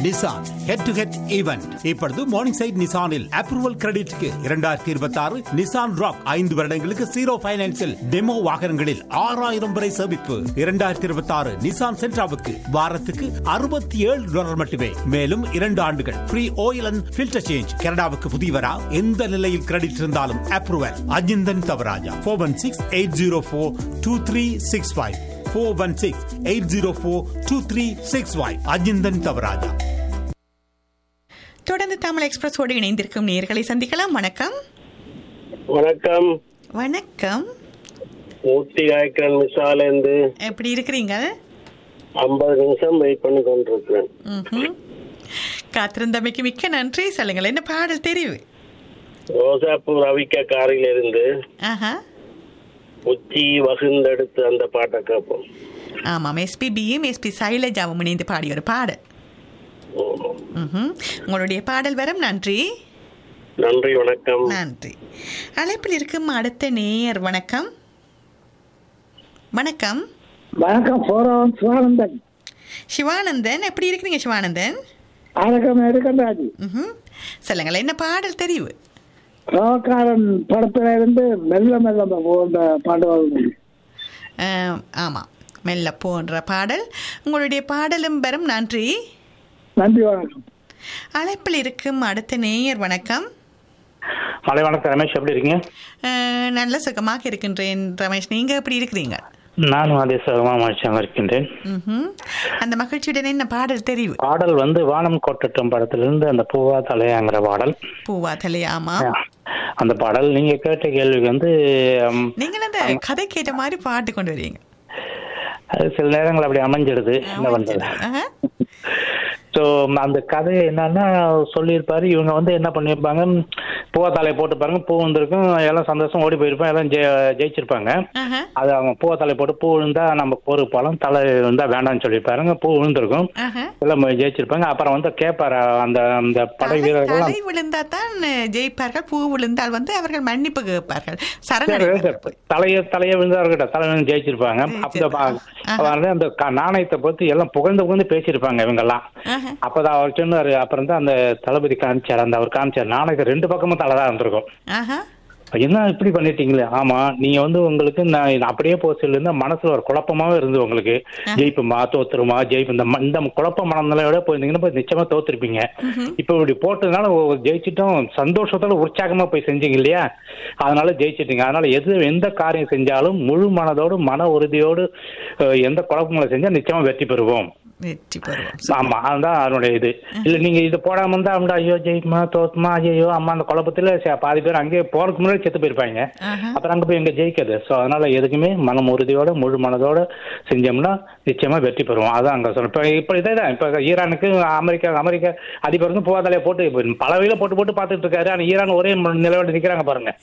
Nissan head to head event இப்பொழுது Morningside நிசானில் approval கிரெடிட்க்கு இரண்டாயிரத்தி இருபத்தி ஆறு நிசான் ராக் ஐந்து வருடங்களுக்கு ஜீரோ பைனான்சில் டெமோ வாகனங்களில் ஆறாயிரம் வரை சேமிப்பு இரண்டாயிரத்தி இருபத்தி ஆறு நிசான் சென்ட்ராவுக்கு வாரத்துக்கு அறுபத்தி ஏழு டாலர் மட்டுமே மேலும் இரண்டு ஆண்டுகள் free oil and filter change கனடாவுக்கு புதியவரா எந்த நிலையில் கிரெடிட் இருந்தாலும் approval Ajinthan Thavarajah four one six eight zero four two three six five four one six eight zero four two three six five Ajinthan Thavarajah தொடர்ந்து தமிழ் எக்ஸ்பிரஸோடு இணைந்திருக்கும் நேர்களை சந்திக்கலாம் வணக்கம் வணக்கம் வணக்கம் ஊட்டி காய்க்கிறன் மிசாலேந்து எப்படி இருக்கிறீங்க ஐம்பது நிமிஷம் வெயிட் பண்ணி கொண்டிருக்கிறேன் ம்ஹும். காத்திருந்தமைக்கு மிக்க நன்றி சொல்லுங்கள் என்ன பாடல் தெரிவு ரோசாப்பூர் ரவிக்க காரில் இருந்து ஆஹா உச்சி வகுந்தெடுத்து அந்த பாட்டை கேட்போம் ஆமாம் எஸ்பிபியும் எஸ்பி சைலஜாவும் இணைந்து பாடிய ஒரு பாடல் ம்ஹும். உங்களுடைய பாடல் வரும் நன்றி நன்றி வணக்கம் நன்றி அழைப்பில் இருக்கும் அடுத்த நேயர் வணக்கம் வணக்கம் வணக்கம் போறோம் சிவானந்தன் சிவானந்தன் எப்படி இருக்கிறீங்க சிவானந்தன் அழகம் எடுக்கண்டாஜி ம்ஹும். சொல்லுங்கள் என்ன பாடல் தெரிவு ரோக்காரன் படத்துல இருந்து மெல்ல மெல்ல போன்ற பாடல் ஆம், ஆமாம் மெல்ல போன்ற பாடல் உங்களுடைய பாடலும் பெறும் நன்றி நன்றி வணக்கம் அழைப்பில் இருக்கும் அடுத்த நேயர் வணக்கம் மலை வணக்கம் ரமேஷ் எப்படி இருக்கீங்க அஹ், நல்ல சுகமாக இருக்கின்றேன் ரமேஷ் நீங்க எப்படி இருக்கிறீங்க நானும் அதே சுகமாக மகிழ்ச்சியாக இருக்கின்றேன் ம்ஹும். அந்த மகிழ்ச்சியுடன் என்ன பாடல் தெரிவு பாடல் வந்து வானம் கொட்டட்டும் படத்திலிருந்து அந்த பூவா தலையாங்கிற பாடல் பூவா தலை ஆமா அந்த பாடல் நீங்க கேட்ட கேள்விக்கு வந்து ம், நீங்கள் அந்த கதை கேட்ட மாதிரி பாட்டு கொண்டு வரீங்க அது சில நேரங்கள் அப்படி அமைஞ்சிடுது என்ன பண்றது ஆஹா. ஸோ அந்த கதை என்னன்னா சொல்லியிருப்பாரு இவங்க வந்து என்ன பண்ணியிருப்பாங்க பூவா தலையை போட்டு பாருங்க பூ வந்திருக்கும் எல்லாம் சந்தோஷம் ஓடி போயிருப்பாங்க எல்லாம் ஜெய- ஜெயிச்சிருப்பாங்க ஆஹா. அது அவங்க பூவா தலை போட்டு பூ விழுந்தா நம்ம ஒரு பழம் தலை விழுந்தா வேண்டாம்னு சொல்லியிருப்பாருங்க பூ விழுந்திருக்கும் ஆஹா. எல்லாம் ஜெயிச்சிருப்பாங்க அப்புறம் வந்து கேட்பாரு அந்த அந்த படை வீரர்கள் தலை விழுந்தா தான் ஜெயிப்பார்கள் பூ விழுந்தால் வந்து அவர்கள் மன்னிப்பு கேட்பார்கள் சரி, சரணடைவார்கள் சரி. தலைய தலைய விழுந்தா இருக்கட்டும் தலை விழுந்து ஜெயிச்சிருப்பாங்க அந்த பா- அதனால அந்த க- நாணயத்தை பத்தி எல்லாம் புகழ்ந்து புகழ்ந்து பேசியிருப்பாங்க இவங்க எல்லாம் ஆஹா. அப்பதான் அவர் சொன்னாரு அப்புறம் தான் அந்த தளபதி காமிச்சார் அந்த அவர் காமிச்சார் நாணயத்தை ரெண்டு பக்கமும் தலை தான் இருந்திருக்கும் ஆஹா. என்ன இப்படி பண்ணிட்டீங்களே ஆமா நீங்க வந்து உங்களுக்கு நான் அப்படியே போக சொல்லிருந்தா மனசுல ஒரு குழப்பமாவே இருந்து உங்களுக்கு ஜெயிப்புமா தோத்துருமா ஜெயிப்பு இந்த ம- இந்த குழப்ப மனநிலையோட போயிருந்தீங்கன்னா போய் நிச்சயமா தோத்துருப்பீங்க இப்ப இப்படி போட்டதுனால ஒ- ஜெயிச்சிட்டோம் சந்தோஷத்தோட உற்சாகமா போய் செஞ்சீங்க இல்லையா அதனால ஜெயிச்சிட்டீங்க அதனால எது எந்த காரியம் செஞ்சாலும் முழு மனதோடு மன உறுதியோடு அஹ், எந்த குழப்பங்களை செஞ்சா நிச்சயமா வெற்றி பெறுவோம் வெற்றி பெறுவோம் ஆமா அதுதான் அதனுடைய இது இல்ல நீங்க இது போடாம இருந்தா அவன்டா ஐயோ ஜெயிக்குமா தோத்துமா ஐயோ அம்மா அந்த குழப்பத்துல சே- பாதி பேர் அங்கேயே போறதுக்கு முன்னாடி செத்து போயிருப்பாங்க ஆஹா. அப்புறம் அங்க போய் எங்க ஜெயிக்காது சோ அதனால எதுக்குமே மனம் உறுதியோட முழு மனதோட செஞ்சோம்னா நிச்சயமா வெற்றி பெறுவோம் அதான் அங்க சொல்றேன் இப்ப இப்ப இதேதான் இப்ப ஈரானுக்கு அமெரிக்கா அமெரிக்க அதிபருக்கும் பூவாதலையை போட்டு இப்ப பல வகையில போட்டு போட்டு பார்த்துட்டு இருக்காரு ஆனா ஈரான் ஒரே நிலவோட நிக்கிறாங்க பாருங்க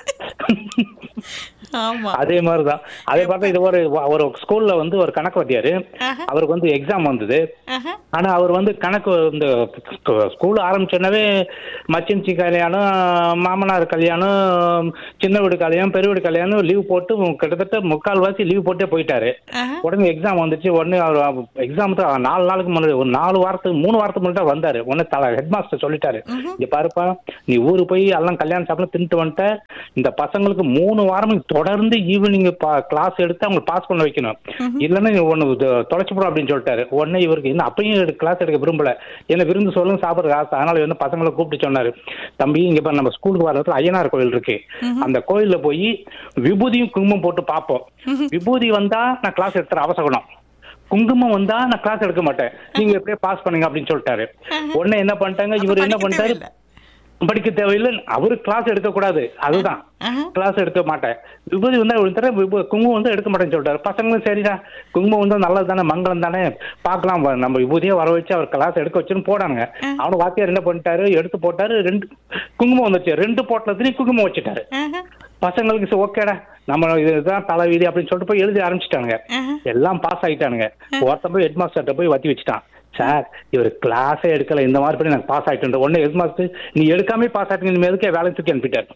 ஆமா அதே மாதிரிதான் அதே மாதிரி இது ஒரு ஒரு ஸ்கூல்ல வந்து ஒரு கணக்கு வாத்தியாரு ஆஹா. அவருக்கு வந்து எக்ஸாம் வந்தது ஆஹா. ஆனா அவர் வந்து கணக்கு இந்த ஸ்கூல் ஆரம்பிச்சோடனே மச்சின்ச்சி கல்யாணம் மாமனார் கல்யாணம் சின்ன வீடு கல்யாணம் பெரிய வீடு கல்யாணம் லீவ் போட்டு கிட்டத்தட்ட முக்கால் வாசி லீவ் போட்டே போயிட்டாரு ஆஹா. உடனே எக்ஸாம் வந்துச்சு உடனே அவர் எக்ஸாம் நாலு நாளுக்கு முன்னாடி ஒரு நாலு வாரத்துக்கு மூணு வாரத்துக்கு முன்னாடி தான் வந்தாரு உடனே தலை ஹெட் மாஸ்டர் சொல்லிட்டாரு இங்க பாருப்பா நீ ஊருக்கு போய் எல்லாம் கல்யாணம் சாப்பிட தின்ட்டு வந்துட்ட இந்த பசங்களுக்கு மூணு வாரம் தொடர்ந்து ஈவினிங் கிளாஸ் எடுத்து அவங்க பாஸ் பண்ண வைக்கணும் இல்லைன்னா நீ ஒன்று தொலைச்சு போடும் அப்படின்னு சொல்லிட்டாரு உடனே இவருக்கு என்ன அப்பயும் கிளாஸ் எடுக்க விரும்பல என்ன விருந்து சொல்லுங்க சாப்பிடுற ஆசை அதனால வந்து பசங்களை கூப்பிட்டு சொன்னாரு தம்பி இங்க பாரு நம்ம ஸ்கூலுக்கு வர இடத்துல ஐயனார் கோயில் இருக்கு அந்த கோயில்ல போய் விபூதியும் குங்குமம் போட்டு பார்ப்போம் விபூதி வந்தா நான் கிளாஸ் எடுத்துற அவசரம் குங்குமம் வந்தா நான் கிளாஸ் எடுக்க மாட்டேன் நீங்க எப்படியே பாஸ் பண்ணுங்க அப்படின்னு சொல்லிட்டாரு உடனே என்ன பண்ணிட்டாங்க அப்ப இவர் என்ன படிக்க பண்ணிட்டாரு தேவையில்ல. படிக்க தேவையில்லை அவரு கிளாஸ் எடுக்க கூடாது அதுதான் ஆஹா. கிளாஸ் எடுக்க மாட்டேன் விபூதி வந்தா விழுந்துற குங்குமம் வந்து எடுக்க மாட்டேன்னு சொல்லிட்டாரு பசங்களும் சரிடா குங்குமம் வந்தா நல்லது தானே மங்களம் தானே பார்க்கலாம் வ- நம்ம விபூதியே வர வச்சு அவர் கிளாஸ் எடுக்க வச்சுன்னு போடாங்க அவனு வாத்தியார் என்ன பண்ணிட்டாரு எடுத்து போட்டாரு ரெண்டு குங்குமம் வந்துச்சு ரெண்டு போட்டத்துலயும் குங்குமம் வச்சுட்டாரு ஆஹா. பசங்களுக்கு சரி, ஓகேடா நம்ம இதுதான் தலைவீதி அப்படின்னு சொல்லிட்டு போய் எழுதி ஆரம்பிச்சிட்டானுங்க ஆஹா. எல்லாம் பாஸ் ஆயிட்டானுங்க ஒருத்தன் போய் ஹெட் மாஸ்டர்கிட்ட போய் வத்தி வச்சுட்டான் சார் இவர் கிளாஸே எடுக்கல இந்த மாதிரி பண்ணி நான் பாஸ் ஆயிட்டேன் உடனே ஹெட் மாஸ்டர் நீ எடுக்காம பாஸ் ஆயிட்டீங்க இனிமே எதுக்கே வேலை தூக்கி அனுப்பிட்டார்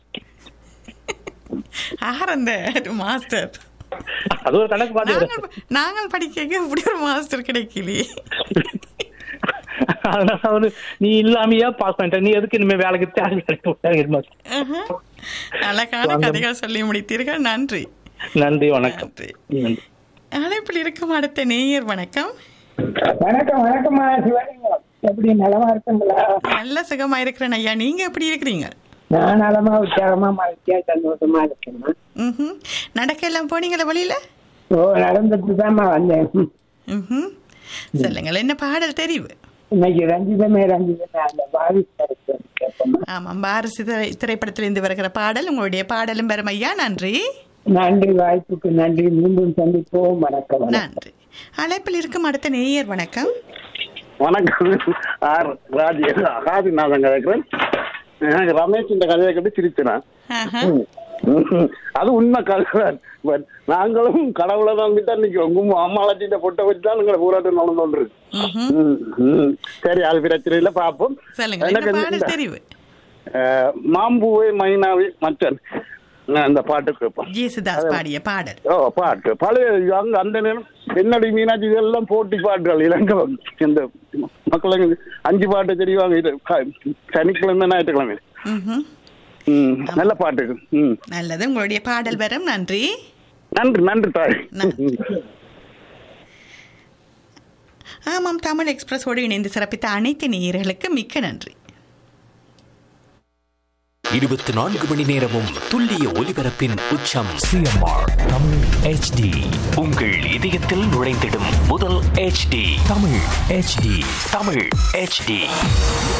யார் அந்த மாஸ்டர் அது ஒரு கணக்கு பாத்து நாங்கள் நாங்கள் படிக்க இப்படி ஒரு மாஸ்டர் கிடைக்கலையே அதனால அவரு நீ இல்லாமையா பாஸ் பண்ணிட்ட நீ எதுக்கு இனிமே வேலைக்கு தேவை ஹெட் மாஸ்டர் ஆஹா. அழகான கதைகள் சொல்லி முடித்தீர்கள் நன்றி நன்றி வணக்கம் நன்றி நன்றி அழைப்பில் இருக்கும் அடுத்த நேயர் வணக்கம் வணக்கம் வணக்கம்மா சிவலிங்கம் எப்படி நலமா இருக்குங்களா நல்ல சுகமா இருக்கிறேன் ஐயா நீங்க எப்படி இருக்கிறீங்க நான் நலமா உற்சாகமா மகிழ்ச்சியா சந்தோஷமா இருக்கேம்மா ம்ஹும். நடக்க எல்லாம் போனீங்களா வழியில ஓ நடந்துட்டு தான்மா வந்தேன் ம்ஹும். சொல்லுங்கள் என்ன பாடல் தெரிவு இன்னைக்கு ரஞ்சிதமே ரஞ்சிதமே அந்த வாரிசு படத்தை கேட்போம்மா ஆமாம் பாரசி திரை திரைப்படத்திலிருந்து வருகிற பாடல் உங்களுடைய பாடலும் பெறும் ஐயா நன்றி நன்றி வாய்ப்புக்கு நன்றி மீண்டும் சந்திப்போம் வணக்கம் வணக்கம். நன்றி அழைப்பில் இருக்கும் அடுத்த நேயர் வணக்கம் வணக்கம் ஆர் ராஜ் ராஜநாதன் கதைக்கிறேன் எனக்கு ரமேஷ் இந்த கதையை கட்டி சிரிச்சினேன் ஆஹா. அது உண்மை கதை பட் நாங்களும் கடவுளை நம்பி தான் நிற்கிறோம் உங்க அம்மா லட்சிட்ட பொட்டை வச்சு தான் எங்களை போராட்டம் நடந்து கொண்டிருக்கு ம்ஹும். ம், ம். சரி அது பிரச்சனை இல்லை பார்ப்போம் சொல்லுங்கள் என்ன எனக்கு இந்த- பாடல் தெரிவு அஹ், மாம்பூவே மைனாவே மச்சன் நான் இந்த பாட்டு கேட்போம் ஜேசுதாஸ் பாடிய பாடல் ஓ பாட்டு பழைய அங்க அந்த நேரம் என்னடி மீனாட்சி இதெல்லாம் போட்டி பாட்டுகள் இலங்கை இந்த மக்களுக்கு அஞ்சு பாட்டு தெரிவாங்க இது க- சனிக்கிழமை ஞாயிற்றுக்கிழமை ம்ஹும். ம் நல்ல பாட்டு ம் நல்லது உங்களுடைய பாடல் வரும் நன்றி நன்றி நன்றி தாய் நன்றி. ஆமாம் தமிழ் எக்ஸ்பிரஸோடு இணைந்து சிறப்பித்த அனைத்து நேயர்களுக்கு மிக்க நன்றி இருபத்தி நான்கு மணி நேரமும் துல்லிய ஒலிபரப்பின் உச்சம் சிஎம்ஆர் தமிழ் ஹெச்டி உங்கள் இதயத்தில் நுழைந்திடும் முதல் HD Tamil HD Tamil HD